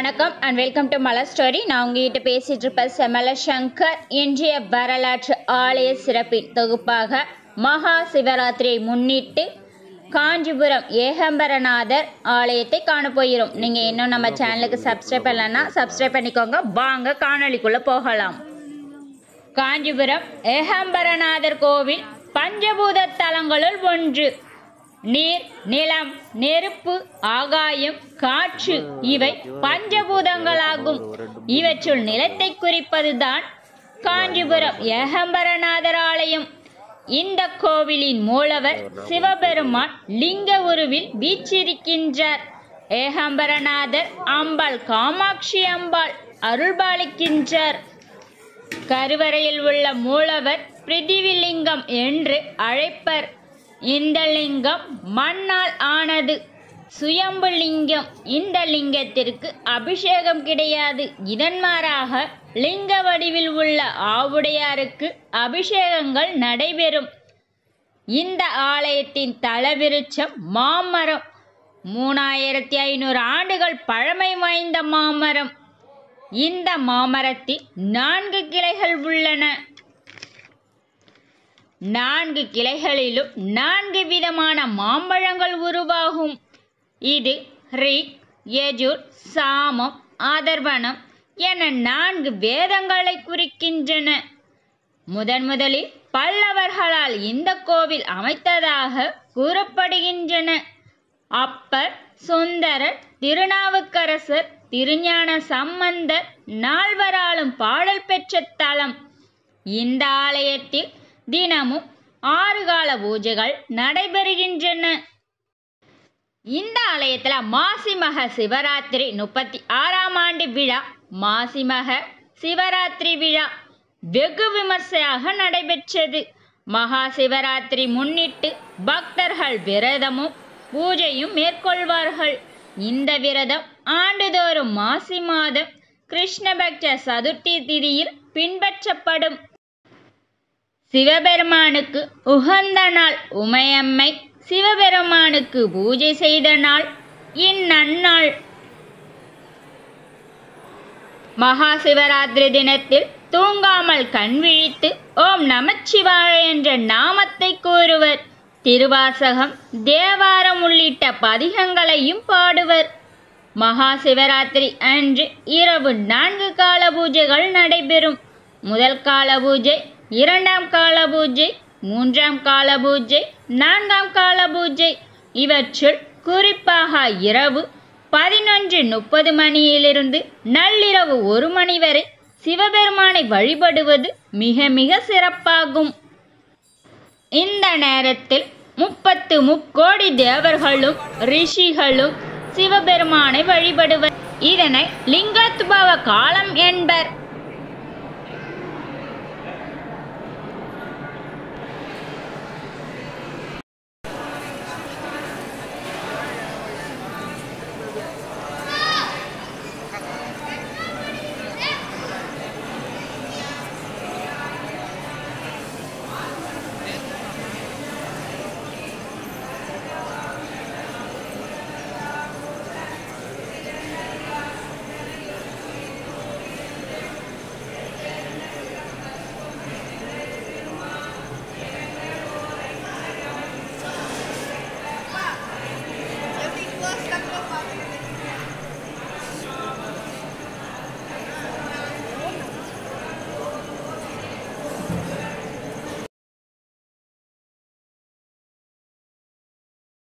வணக்கம் and welcome to Malar story நான் உங்ககிட்ட பேசிட்டு இருப்ப செமல சங்கர் இன்றைய வரலாற்று ஆலய சிறப்பின் தொகுப்பாக மகா சிவராத்திரியை முன்னிட்டு காஞ்சிபுரம் ஏகம்பரநாதர் ஆலயத்தை காண போகிறோம் நீங்கள் இன்னும் நம்ம சேனலுக்கு சப்ஸ்கிரைப் பண்ணலன்னா சப்ஸ்கிரைப் பண்ணிக்கோங்க வாங்க காணொளிக்குள்ளே போகலாம் காஞ்சிபுரம் ஏகாம்பரநாதர் கோவில் பஞ்சபூத தலங்களுள் ஒன்று நீர் நிலம் நெருப்பு ஆகாயம் காற்று இவை பஞ்சபூதங்களாகும் இவற்றுள் நிலத்தை குறிப்பதுதான் காஞ்சிபுரம் ஏகம்பரநாதர் ஆலயம் இந்த கோவிலின் மூலவர் சிவபெருமான் லிங்க உருவில் வீச்சிருக்கின்றார் ஏகம்பரநாதர் அம்பாள் காமாட்சி அம்பாள் அருள்பாலிக்கின்றார் கருவறையில் உள்ள மூலவர் பிரிதிவிலிங்கம் என்று அழைப்பர் இந்த லிங்கம் மண்ணால் ஆனது சுயம்பு லிங்கம் இந்த லிங்கத்திற்கு அபிஷேகம் கிடையாது இதன் மாறாக லிங்க வடிவில் உள்ள ஆவுடையாருக்கு அபிஷேகங்கள் நடைபெறும் இந்த ஆலயத்தின் தலவிருட்சம் மாமரம் மூணாயிரத்தி ஐநூறு ஆண்டுகள் பழமை வாய்ந்த மாமரம் இந்த மாமரத்தில் நான்கு கிளைகள் உள்ளன நான்கு கிளைகளிலும் நான்கு விதமான மாம்பழங்கள் உருவாகும் இது ரிக் யஜுர் சாமம் ஆதர்வனம் என நான்கு வேதங்களை குறிக்கின்றன முதன் முதலில் பல்லவர்களால் இந்த கோவில் அமைத்ததாக கூறப்படுகின்றன அப்பர் சுந்தரர் திருநாவுக்கரசர் திருஞான சம்பந்தர் நால்வராலும் பாடல் பெற்ற தலம் இந்த ஆலயத்தில் தினமும் ஆறு கால பூஜைகள் நடைபெறுகின்றன இந்த ஆலயத்தில் மாசிமக சிவராத்திரி முப்பத்தி ஆறாம் ஆண்டு விழா மாசிமக சிவராத்திரி விழா வெகு விமர்சையாக நடைபெற்றது மகா சிவராத்திரி முன்னிட்டு பக்தர்கள் விரதமும் பூஜையும் மேற்கொள்வார்கள் இந்த விரதம் ஆண்டுதோறும் மாசி மாதம் கிருஷ்ணபக்ஷ சதுர்த்தி திதியில் பின்பற்றப்படும் சிவபெருமானுக்கு உகந்த நாள் உமையம்மை சிவபெருமானுக்கு பூஜை செய்த நாள் இந்நன்னாள் மகா சிவராத்திரி தினத்தில் தூங்காமல் கண் விழித்து ஓம் நமச்சிவாய என்ற நாமத்தை கூறுவர் திருவாசகம் தேவாரம் உள்ளிட்ட பதிகங்களையும் பாடுவர் மகா சிவராத்திரி அன்று இரவு நான்கு கால பூஜைகள் நடைபெறும் முதல் கால பூஜை இரண்டாம் கால பூஜை மூன்றாம் கால பூஜை நான்காம் கால பூஜை இவற்றுள் குறிப்பாக இரவு பதினொன்று முப்பது மணியிலிருந்து நள்ளிரவு ஒரு மணி வரை சிவபெருமானை வழிபடுவது மிக மிக சிறப்பாகும் இந்த நேரத்தில் முப்பத்து முக்கோடி தேவர்களும் ரிஷிகளும் சிவபெருமானை வழிபடுவர் இதனை லிங்கோத்பவ காலம் என்பர்